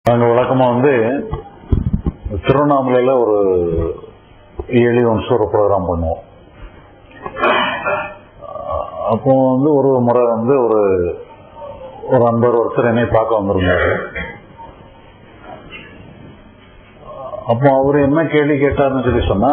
நாங்க வழக்கமா வந்து திருவண்ணாமலையில ஒரு ஏழு வருஷம் ஒரு ப்ரோக்ராம் பண்ணுவோம் அஹ் அப்போ வந்து ஒரு முறை வந்து ஒரு ஒரு அன்பர் ஒருத்தர் என்னை பார்க்க வந்திருந்தாரு அப்போ அவர் என்ன கேள்வி கேட்டாருன்னு சொல்லி சொன்னா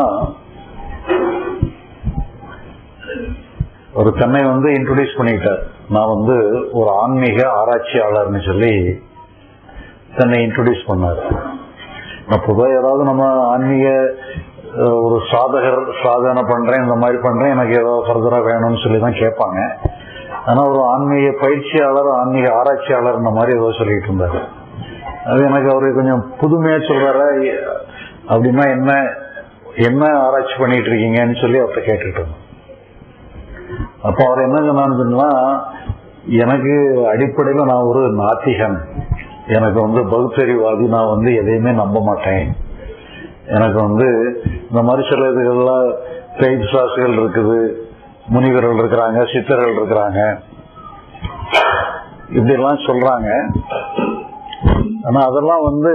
ஒரு தன்னை வந்து இன்ட்ரோடியூஸ் பண்ணிக்கிட்டார் நான் வந்து ஒரு ஆன்மீக ஆராய்ச்சியாளர்னு சொல்லி தன்னை இன்ட்ரோடியூஸ் பண்ணார் நான் பொதுவாக ஏதாவது நம்ம ஆன்மீக அஹ், ஒரு சாதகர் சாதனை பண்றேன் இந்த மாதிரி பண்றேன் எனக்கு ஏதாவது ஃபர்தரா வேணும்னு சொல்லி தான் கேட்பாங்க ஆனா ஒரு ஆன்மீக பயிற்சியாளர் ஆன்மீக ஆராய்ச்சியாளர் இந்த மாதிரி ஏதோ சொல்லிட்டு இருந்தாரு அது எனக்கு அவரு கொஞ்சம் புதுமையா சொல்றாரு அப்படின்னா என்ன என்ன ஆராய்ச்சி பண்ணிட்டு இருக்கீங்கன்னு சொல்லி அவர்கிட்ட கேட்டுட்டு இருந்தேன் அப்போ அவர் என்ன சொன்னான்னு சொன்னா எனக்கு அடிப்படையில் நான் ஒரு நாத்திகன் எனக்கு வந்து பகுத்தறிவாதி நான் வந்து எதையுமே நம்ப மாட்டேன் எனக்கு வந்து இந்த மாதிரி சில இதுகள்லாம் பெய்ட் சாசுகள் இருக்குது முனிவர்கள் இருக்கிறாங்க சித்தர்கள் இருக்கிறாங்க இப்படி எல்லாம் சொல்றாங்க ஆனா அதெல்லாம் வந்து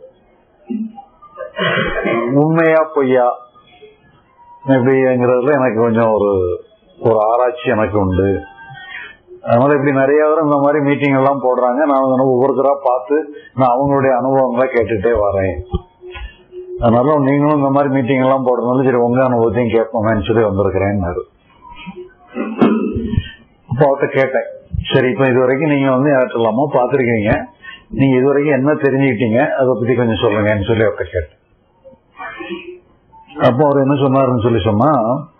உண்மையா பொய்யா எப்படிங்கிறதுல எனக்கு கொஞ்சம் ஒரு ஒரு ஆராய்ச்சி எனக்கு உண்டு அதனால இப்படி நிறைய பேர் இந்த மாதிரி மீட்டிங் எல்லாம் போடுறாங்க நான் வந்து ஒவ்வொருத்தரா பார்த்து நான் அவங்களுடைய அனுபவங்களை கேட்டுட்டே வரேன் அதனால நீங்களும் இந்த மாதிரி மீட்டிங் எல்லாம் போடுறதுனால சரி உங்க அனுபவத்தையும் கேட்போமேன்னு சொல்லி வந்திருக்கிறேன்னாரு அப்போ அவர்கிட்ட கேட்டேன் சரி இப்ப இது வரைக்கும் நீங்க வந்து யார்கிட்ட இல்லாம பாத்திருக்கீங்க நீங்க இது வரைக்கும் என்ன தெரிஞ்சுக்கிட்டீங்க அதை பத்தி கொஞ்சம் சொல்லுங்கன்னு சொல்லி அவர்கிட்ட கேட்டேன் அப்போ அவர் என்ன சொன்னாருன்னு சொல்லி சொன்னா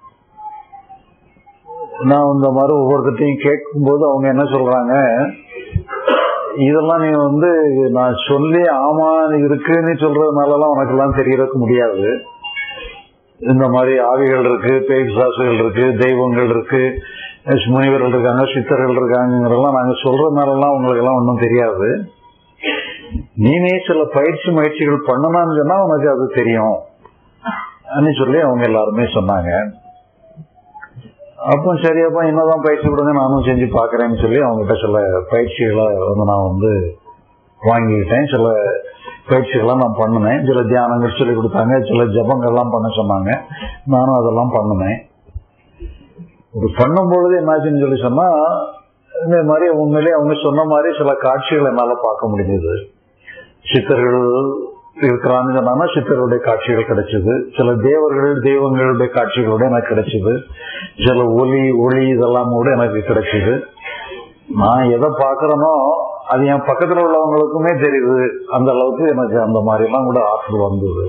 நான் இந்த மாதிரி ஒவ்வொருத்தையும் கேட்கும்போது அவங்க என்ன சொல்றாங்க இதெல்லாம் நீ வந்து நான் சொல்லி ஆமா இருக்குன்னு சொல்றதுனாலலாம் உனக்கு எல்லாம் தெரியறதுக்கு முடியாது இந்த மாதிரி ஆவிகள் இருக்கு பேய் சாசுகள் இருக்கு தெய்வங்கள் இருக்கு முனிவர்கள் இருக்காங்க சித்தர்கள் இருக்காங்கிறதெல்லாம் நாங்க சொல்றதுனாலலாம் உங்களுக்கு எல்லாம் ஒன்றும் தெரியாது நீனே சில பயிற்சி முயற்சிகள் பண்ணணும்னு சொன்னா உனக்கு அது தெரியும் சொல்லி அவங்க எல்லாருமே சொன்னாங்க அப்போ சரி அப்போ என்னதான் பயிற்சி கொடுங்க நானும் செஞ்சு பாக்குறேன்னு சொல்லி அவங்ககிட்ட சில பயிற்சிகளை வந்து நான் வந்து வாங்கிக்கிட்டேன் சில பயிற்சிகளை நான் பண்ணினேன் சில தியானங்கள் சொல்லி கொடுத்தாங்க சில ஜபங்கள்லாம் பண்ண சொன்னாங்க நானும் அதெல்லாம் பண்ணினேன் இது பண்ணும் பொழுது என்னாச்சுன்னு சொல்லி சொன்னா இந்த மாதிரி உண்மையிலேயே அவங்க சொன்ன மாதிரி சில காட்சிகள் என்னால பார்க்க முடிஞ்சது சித்தர்கள் இருக்கிறான்னு சொன்னா சித்தருடைய காட்சிகள் கிடைச்சது சில தேவர்கள் தெய்வங்களுடைய காட்சிகளோட எனக்கு கிடைச்சது சில ஒலி ஒளி இதெல்லாம் கூட எனக்கு கிடைச்சது நான் எதை பாக்குறேனோ அது என் பக்கத்துல உள்ளவங்களுக்குமே தெரியுது அந்த அளவுக்கு எனக்கு அந்த மாதிரி எல்லாம் கூட ஆற்றல் வந்தது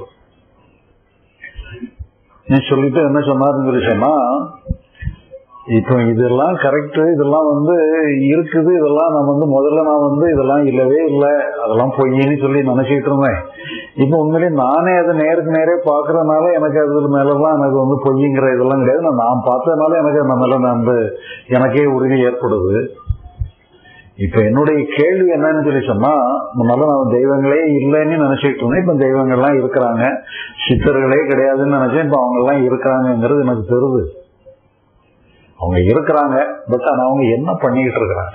நீ சொல்லிட்டு என்ன சொன்னாருன்னு சொல்லி சொன்னா இப்போ இதெல்லாம் கரெக்ட் இதெல்லாம் வந்து இருக்குது இதெல்லாம் நான் வந்து முதல்ல நான் வந்து இதெல்லாம் இல்லவே இல்லை அதெல்லாம் பொய்ன்னு சொல்லி நினைச்சிட்டு இருந்தேன் இப்போ உண்மையிலேயே நானே அதை நேருக்கு நேரே பாக்குறதுனால எனக்கு அது மேலதான் எனக்கு வந்து பொய்ங்கிற இதெல்லாம் கிடையாது நான் நான் பார்த்ததுனால எனக்கு அந்த மேல நான் வந்து எனக்கே உறுதி ஏற்படுது இப்ப என்னுடைய கேள்வி என்னன்னு சொல்லி சொன்னா முன்னால நான் தெய்வங்களே இல்லைன்னு நினைச்சிட்டு இருந்தேன் இப்ப தெய்வங்கள்லாம் இருக்கிறாங்க சித்தர்களே கிடையாதுன்னு நினைச்சேன் இப்ப அவங்க எல்லாம் இருக்கிறாங்கிறது எனக்கு தெரியுது அவங்க இருக்கிறாங்க பட் ஆனா அவங்க என்ன பண்ணிக்கிட்டு இருக்கிறாங்க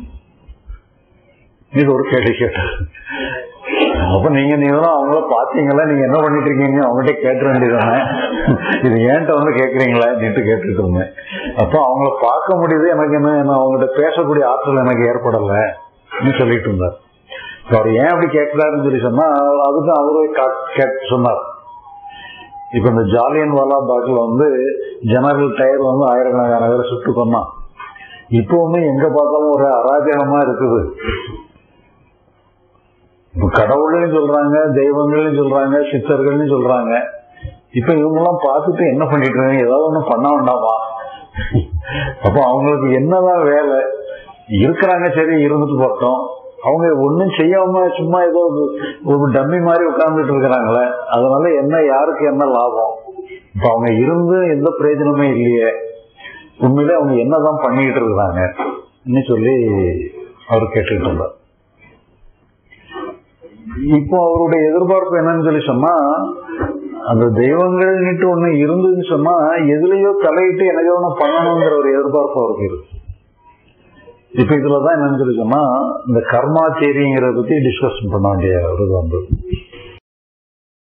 இது ஒரு கேள்வி கேட்டார் அப்ப நீங்க நீங்களும் அவங்கள பாத்தீங்களா நீங்க என்ன பண்ணிட்டு இருக்கீங்க அவங்ககிட்ட கேட்ட வேண்டியதானே இது ஏன்ட்ட வந்து கேக்குறீங்களா நீட்டு கேட்டுட்டு இருந்தேன் அப்ப அவங்கள பார்க்க முடியுது எனக்கு என்ன என்ன அவங்ககிட்ட பேசக்கூடிய ஆற்றல் எனக்கு ஏற்படல சொல்லிட்டு இருந்தார் அவர் ஏன் அப்படி கேட்கிறாருன்னு சொல்லி சொன்னா அதுக்கும் அவரே கேட்டு சொன்னார் இப்ப இந்த ஜாலியன் வாலா பாக்ல வந்து ஜெனரல் டயர் வந்து ஆயிரக்கணக்கான பேரை சுட்டு கொண்டான் இப்பவுமே எங்க பார்த்தாலும் ஒரு அராஜகமா இருக்குது இப்ப கடவுள்னு சொல்றாங்க தெய்வங்கள்னு சொல்றாங்க சித்தர்கள்னு சொல்றாங்க இப்ப இவங்க எல்லாம் பார்த்துட்டு என்ன பண்ணிட்டு இருக்காங்க ஏதாவது ஒண்ணு பண்ண வேண்டாமா அப்ப அவங்களுக்கு என்னதான் வேலை இருக்கிறாங்க சரி இருந்துட்டு போட்டோம் அவங்க ஒன்னும் செய்யாம சும்மா ஏதோ ஒரு டம்மி மாதிரி உட்கார்ந்துட்டு இருக்கிறாங்களே அதனால என்ன யாருக்கு என்ன லாபம் இப்ப அவங்க இருந்து எந்த பிரயோஜனமே இல்லையே உண்மையிலே அவங்க என்னதான் பண்ணிட்டு இருக்கிறாங்க சொல்லி அவர் கேட்டுட்டு இருந்தார் இப்போ அவருடைய எதிர்பார்ப்பு என்னன்னு சொல்லி சொன்னா அந்த தெய்வங்கள்னுட்டு ஒண்ணு இருந்ததுன்னு சொன்னா எதுலயோ தலையிட்டு எனக்கு ஒண்ணு பண்ணணுங்கிற ஒரு எதிர்பார்ப்பு அவருக்கு இருக்கு இப்ப இதுலதான் என்னன்னு சொல்லி சொன்னா இந்த கர்மா தேரிங்கிறத பத்தி டிஸ்கஷன் பண்ண வேண்டிய ஒரு இது வந்தது